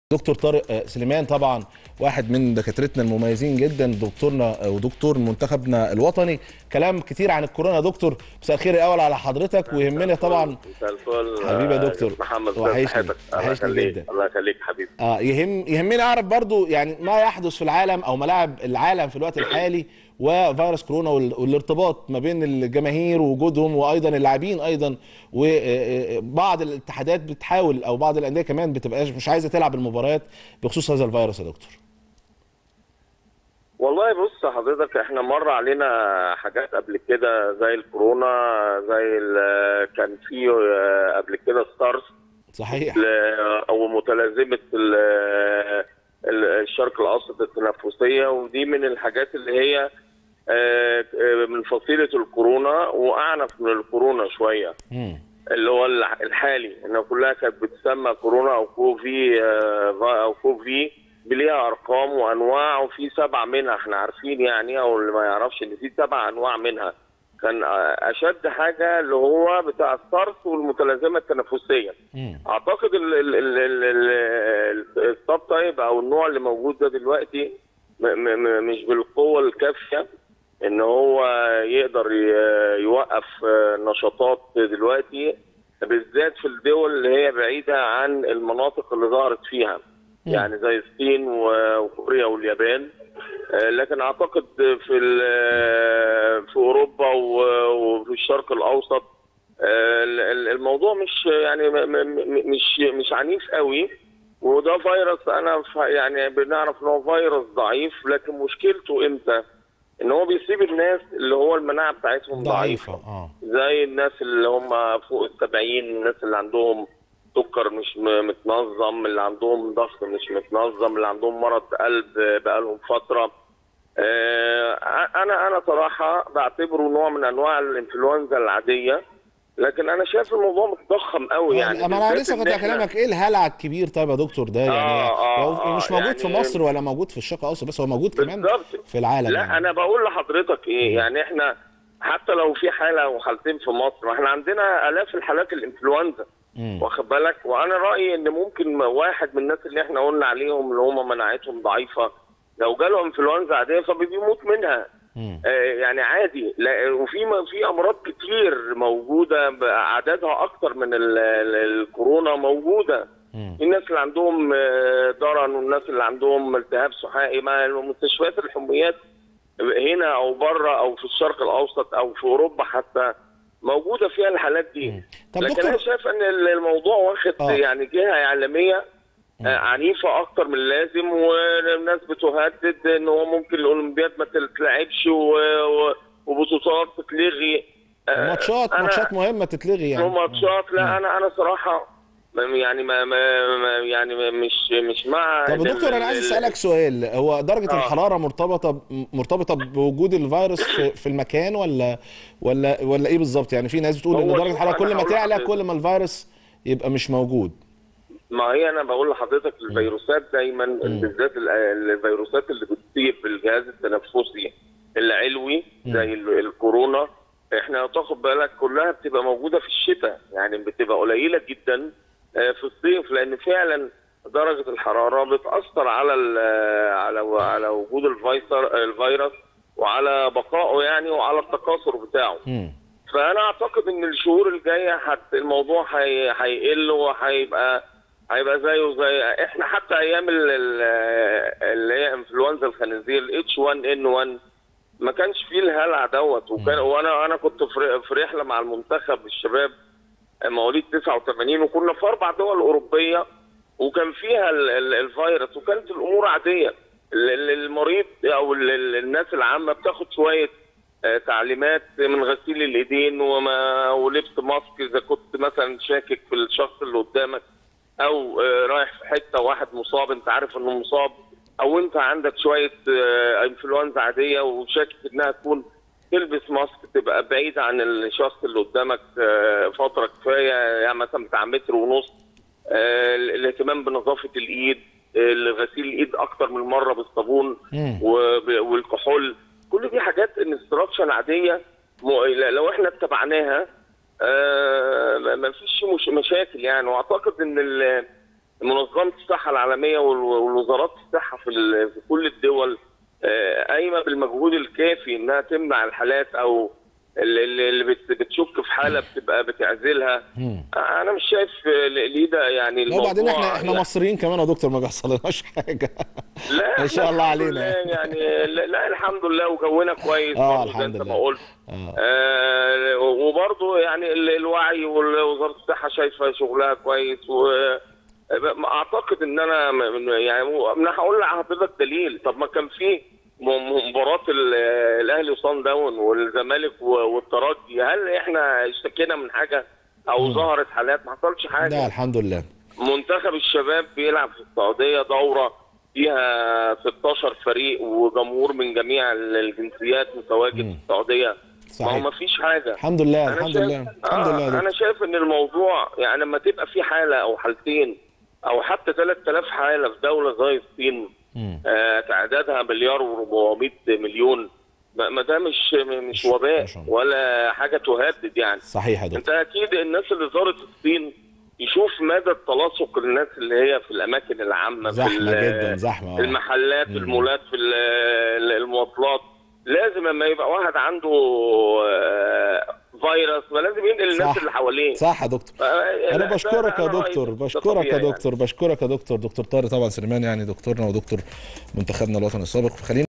دكتور طارق سليمان طبعا واحد من دكاترتنا المميزين جدا دكتورنا ودكتور منتخبنا الوطني كلام كتير عن الكورونا يا دكتور مساء الخير الاول على حضرتك ويهمنا طبعا مساء الفل حبيبي يا دكتور. محمد وحشني. صحتك الله وحشني يخليك جدا. الله يخليك حبيبي اه يهم يهمني اعرف برضو يعني ما يحدث في العالم او ملاعب العالم في الوقت الحالي وفيروس كورونا وال- والارتباط ما بين الجماهير ووجودهم وايضا اللاعبين ايضا وبعض الاتحادات بتحاول او بعض الانديه كمان بتبقاش مش عايزه تلعب المباريات بخصوص هذا الفيروس يا دكتور والله بص حضرتك احنا مر علينا حاجات قبل كده زي الكورونا زي ال- كان في آه، قبل كده ستارز صحيح ل- او متلازمه ال- ال- الشرق الاوسط التنفسيه ودي من الحاجات اللي هي آه، آه، من فصيله الكورونا واعنف من الكورونا شويه مم. اللي هو الح- الحالي انها كلها كانت بتسمى كورونا او كوفي آه، فا- او كوفي ليها ارقام وانواع وفي سبع منها احنا عارفين يعني او اللي ما يعرفش ان في سبع انواع منها كان آه، اشد حاجه اللي هو بتاع السارس والمتلازمه التنفسيه مم. اعتقد ال- ال- ال- ال- ال- السب تايب او النوع اللي موجود ده دلوقتي م- م- م- مش بالقوه الكافيه ان هو يقدر ي- يوقف آه، نشاطات دلوقتي بالذات في الدول اللي هي بعيده عن المناطق اللي ظهرت فيها يعني زي الصين و- وكوريا واليابان آه، لكن اعتقد في ال- في اوروبا و- وفي الشرق الاوسط آه، ال- ال- الموضوع مش يعني م- م- مش مش عنيف قوي وده فيروس انا ف- يعني بنعرف ان هو فيروس ضعيف لكن مشكلته امتى؟ ان هو بيصيب الناس اللي هو المناعه بتاعتهم ضعيفه ضعيفه اه زي الناس اللي هم فوق السبعين الناس اللي عندهم سكر مش م- متنظم اللي عندهم ضغط مش متنظم اللي عندهم مرض قلب بقالهم فتره آه، انا انا صراحه بعتبره نوع من انواع الانفلونزا العاديه لكن انا شايف الموضوع متضخم قوي يعني يعني ما انا بالذات لسه كنت إن إحنا- هكلمك ايه الهلع الكبير طيب يا دكتور ده يعني آه، آه، هو آه، مش موجود في يعني- مصر ولا موجود في الشرق الاوسط بس هو موجود كمان بالظبط في العالم لا يعني. انا بقول لحضرتك ايه يعني احنا حتى لو في حاله وحالتين في مصر ما احنا عندنا الاف الحالات الانفلونزا مم. واخد بالك وانا رايي ان ممكن واحد من الناس اللي احنا قلنا عليهم اللي هم مناعتهم ضعيفه لو جاله انفلونزا عاديه فبيموت منها مم. آه، يعني عادي لا وفي في امراض كتير موجوده ب- عددها اكتر من ال- ال- الكورونا موجوده مم. الناس اللي عندهم آه، ضرن والناس اللي عندهم التهاب سحائي ما مستشفيات الحميات هنا او بره او في الشرق الاوسط او في اوروبا حتى موجوده فيها الحالات دي طب لكن دكتور- انا شايف ان الموضوع واخد آه. يعني جهه اعلاميه آه، عنيفه اكتر من اللازم والناس بتهدد ان هو ممكن الاولمبياد ما تتلعبش و- و- وبطولات تتلغي آه، ماتشات أنا- ماتشات مهمه تتلغي يعني وماتشات لا انا انا صراحه ما- يعني ما, ما ما- يعني ما- مش مش مع طب يا ال- دكتور انا عايز ال- اسالك سؤال هو درجه آه. الحراره مرتبطه مرتبطه بوجود الفيروس في, في المكان ولا ولا ولا ايه بالظبط يعني في ناس بتقول ان هو درجه شوف الحراره أنا كل ما هقول تعلى لحضرتك. كل ما الفيروس يبقى مش موجود ما هي انا بقول لحضرتك الفيروسات دايما بالذات ال- الفيروسات اللي بتصيب الجهاز التنفسي العلوي زي ال- الكورونا احنا لو تاخد بالك كلها بتبقى موجوده في الشتاء يعني بتبقى قليله جدا آه، في الصيف لان فعلا درجه الحراره بتاثر على ال- على على وجود الفيصر الفيروس وعلى بقائه يعني وعلى التكاثر بتاعه مم. فانا اعتقد ان الشهور الجايه حت الموضوع هي- هيقل وهيبقى هيبقى زيه زي احنا حتى ايام ال- ال- اللي هي انفلونزا الخنازير الاتش 1 ان 1 ما كانش فيه الهلع دوت وكان وانا انا كنت في في رحله مع المنتخب الشباب مواليد 89 وكنا في اربع دول اوروبيه وكان فيها ال- ال- الفيروس وكانت الامور عاديه ال- ال- المريض او ال- ال- الناس العامه بتاخد شويه آه، تعليمات من غسيل الايدين وما ولبس ماسك اذا كنت مثلا شاكك في الشخص اللي قدامك او آه، رايح في حته واحد مصاب انت عارف انه مصاب او انت عندك شويه آه، انفلونزا عاديه وشاكك انها تكون تلبس ماسك تبقى بعيد عن الشخص اللي قدامك آه، فتره كفايه يعني مثلا بتاع متر ونص آه، الاهتمام بنظافه الايد آه، غسيل الايد اكتر من مره بالصابون مم. وب- والكحول كل دي حاجات انستراكشن عاديه م- لو احنا اتبعناها آه، ما ما فيش مش مشاكل يعني واعتقد ان ال- منظمه الصحه العالميه وال- والوزارات الصحه في ال- في كل الدول آه، قايمه بالمجهود الكافي انها تمنع الحالات او اللي- اللي اللي بت- بتشك في حاله بتبقى بتعزلها مم. انا مش شايف آه، ليه ده يعني لا وبعدين الموضوع احنا احنا لا- مصريين كمان يا دكتور ما بيحصلناش حاجه لا ما شاء إحنا الله الحمد علينا. لله يعني لا, لا الحمد لله وجونا كويس آه، برضه زي الحمد انت ما لله. قلت آه. آه وبرضه يعني ال- الوعي ووزاره الصحه شايفه شغلها كويس و ما اعتقد ان انا م- يعني انا هقول لحضرتك دليل طب ما كان في م- مباراه ال- الاهلي وصن داون والزمالك و- والترجي هل احنا اشتكينا من حاجه او ظهرت حالات ما حصلش حاجه لا الحمد لله منتخب الشباب بيلعب في السعودية دورة فيها 16 فريق وجمهور من جميع الجنسيات متواجد في السعودية ما هو صحيح. ما فيش حاجة الحمد لله أنا الحمد شايف- لله الحمد آه لله يا أنا دكتور شايف إن الموضوع يعني لما تبقى في حالة أو حالتين أو حتى 3000 حالة في دولة زي الصين مم. آه تعدادها مليار و400 مليون ما ما ده مش مش وباء مش- ولا حاجة تهدد يعني صحيح يا دكتور انت اكيد الناس اللي زارت الصين يشوف مدى التلاصق الناس اللي هي في الاماكن العامه في زحمه ال- جدا زحمه في آه. المحلات في مم. المولات في ال- المواصلات لازم لما يبقى واحد عنده آه، فيروس ما لازم ينقل الناس صح. اللي حواليه صح يا دكتور فا- انا لا، بشكرك ده- يا ده رأيي. دكتور ده بشكرك يا طبيعي يعني. دكتور بشكرك يا دكتور دكتور طارق طبعا سليمان يعني دكتورنا ودكتور منتخبنا الوطني السابق خلينا